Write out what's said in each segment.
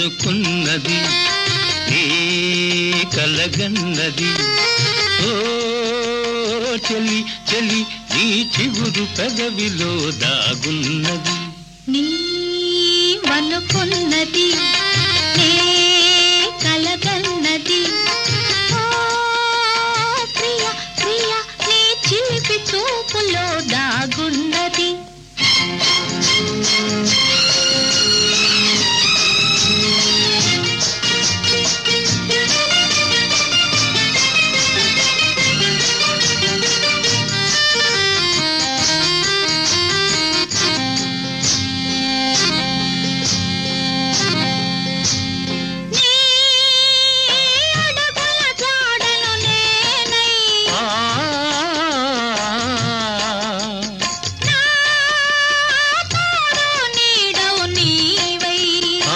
నీవనుకున్నది నీ కలగన్నది ఓ చెలి చెలి నీ చిగురు పెదవిలో దాగున్నది నీవనుకున్నది నే కలగన్నది ఓ ప్రియ ప్రియ నీ చిలిపి చూపులో దాగున్నది నీ అడుగుల జాడను నేనై ఆ నా తోడు నీడవు నీవై ఆ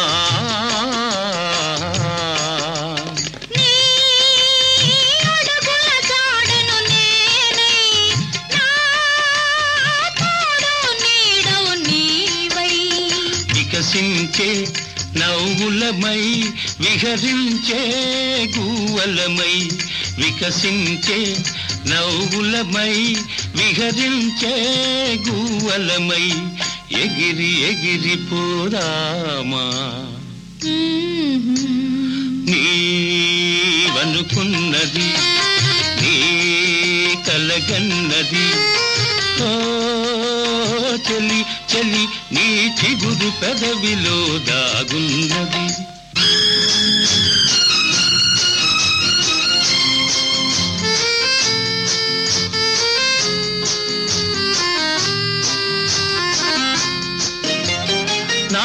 నీ అడుగుల జాడను నేనై నా తోడు నీడవు నీవై వికసించే నవ్వులమై విహరించే గువ్వలమై వికసించే నవ్వులమై విహరించే గువ్వలమై ఎగిరి ఎగిరి పోదామా నీవనుకున్నది నీ కలగన్నది ఓ చెలి చెలి నీ చిగురు పెదవిలో దాగున్నది నా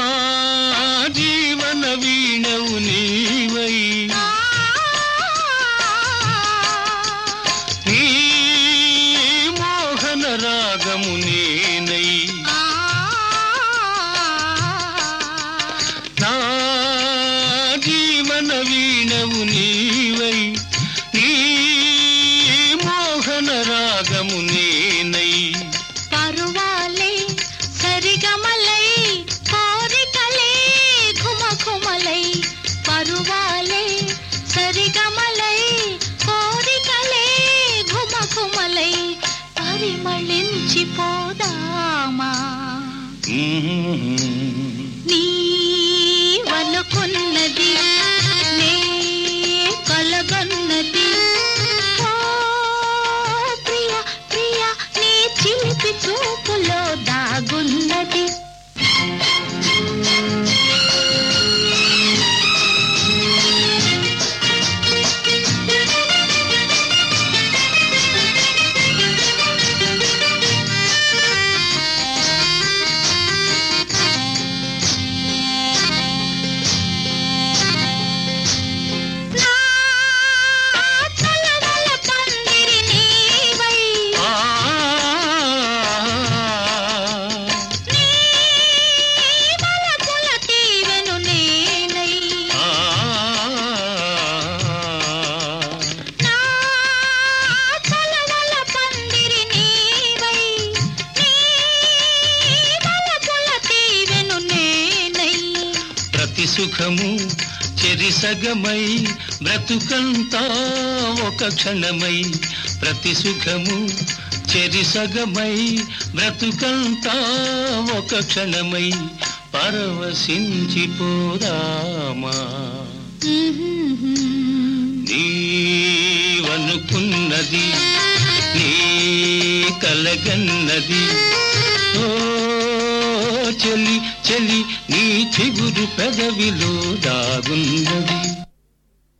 జీవన వీణవు నీవై నీ మోహన రాగము నేనై నా జీవన వీణవు నీవై నీ మోహన రాగము నేనై పరువాలే సరిగమలై కోరికలే ఘుమఘుమలై పరువాలే సరిగమలై కోరికలే ఘుమఘుమలై పరిమళించిపోదామా నీవనుకున్నది నే కలగన్నది ఓ ప్రియ ప్రియ నీ చిలిపి చూపులో దాగున్నది నా తలవల పందిరి నీవై ఆ నీ వలపుల తీవెను నేనై ఆ నా తలవల పందిరి నీవై నీ వలపుల తీవెను నేనై ప్రతి సుఖము చెరిసగమై బ్రతుకంతా ఒక క్షణమై ప్రతి సుఖము చెరిసగమై బ్రతుకంతా ఒక క్షణమై పరవశించిపోదామా నీవనుకున్నది నీ కలగన్నది ఓ చెలి చెలి నీ చిగురు పెదవిలో దాగున్నది